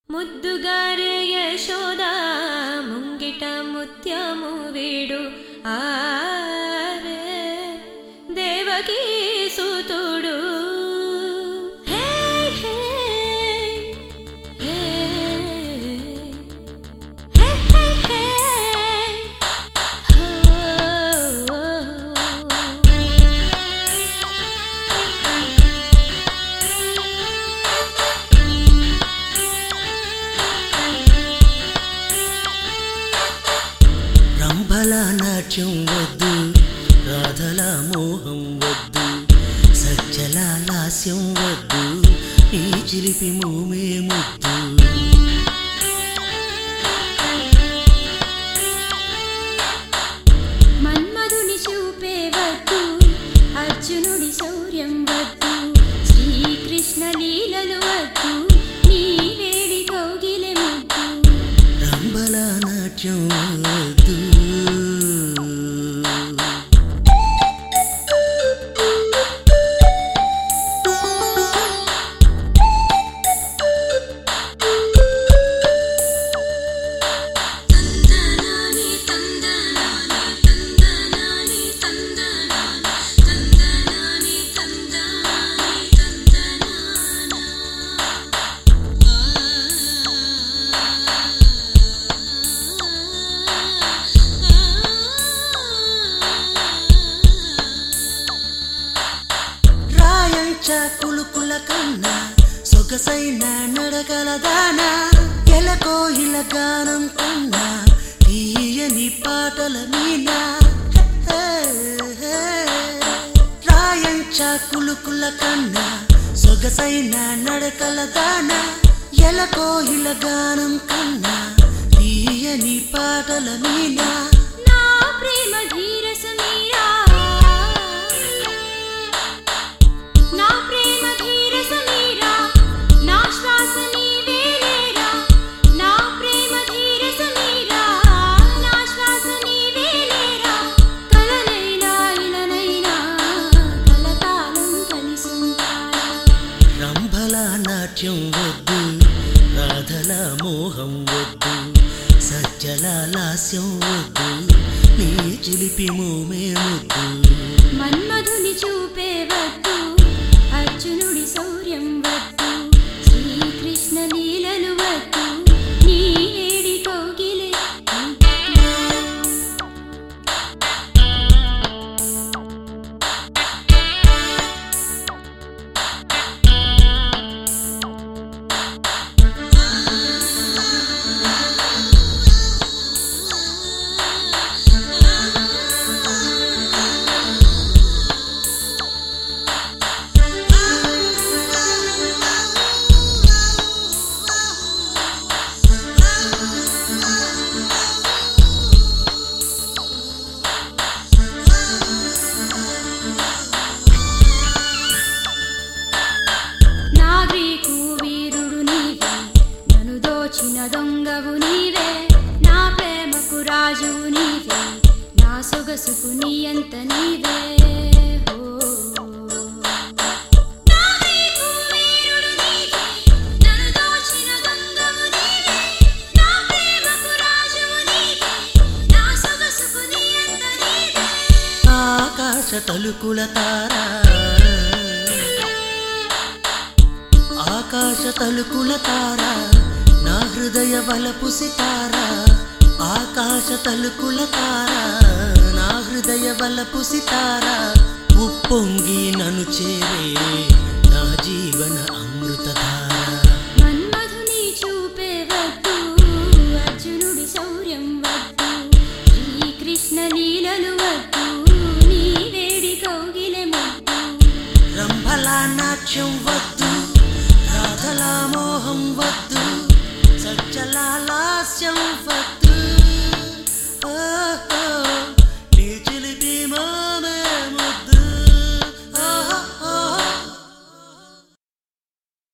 ముద్దుగారే యశోద ముంగిట ముత్యము వీడు ఆరే దేవకీ సుతుడు హే హే హే హే హే హే రంభల నాట్యం వద్దు రాధల మోహం వద్దు సజ్జల లాస్యం వద్దు ఈ చిలిపి మోమే ముద్దు మన్మధుని చూపే వద్దు అర్జునుడి శౌర్యం వద్దు శ్రీకృష్ణ లీలలు వద్దు నీ వేడి కౌగిలె ముద్దు రంభల నాట్యం వద్దు రాయంచ కులుకుల కన్నా సొగసైన నడగల దాన ఎలకోయిల గానం కన్నా తీయని పాటల మీనా హే, హే. రాయంచ కులుకుల కన్నా సొగసైన నడకల దాన ఎలకోయిల గానం కన్నా తీయని పాటల మీనా నా ప్రేమ ధీరస మీరా నా ప్రేమ ధీరస మీరా నా శ్వాస నీవేలేరా నా ప్రేమ ధీరస మీరా నా శ్వాస నీవేలేరా కలనైనా ఇలనైనా కలకాలం కలిసుంటారా రంభల నాట్యం వద్దు రాధల మోహం వద్దు సజ్జల లాస్యం వద్దు నీ చిలిపి మోమే ముద్దు మన్మధుని చూపే వద్దు అర్జునుడి శౌర్యం వద్దు శ్రీకృష్ణ లీలలు వద్దు నీ వేడి కౌగిలే నా గ్రీకు వీరుడు నీవే నన్ను దోచిన దొంగవు నీవే నా ప్రేమకు రాజువు నీవే నా సొగసుకు నీ అంత నీవే ఓ. నా గ్రీకు వీరుడు నీవే, నన్ను దోచిన దొంగవు నీవే, నా ప్రేమకు రాజువు నీవే, నా సొగసుకు నీ అంత నీవే. ఆకాశ తలుకుల తారా ఆకాశ తలుకుల తారా నా హృదయ వలపు సితారా ఆకాశ తలుకుల తారా నా హృదయ వలపు సితారా ఉప్పొంగి నన్ను చేరే నా జీవన అమృతధార మన్మధుని చూపే వద్దు అర్జునుడి శౌర్యం వద్దు శ్రీకృష్ణ లీలలు వద్దు నీ వేడి కౌగిలె ముద్దు రంభల నాట్యం వద్దు రాధల మోహం వద్దు సజ్జల లాస్యం వద్దు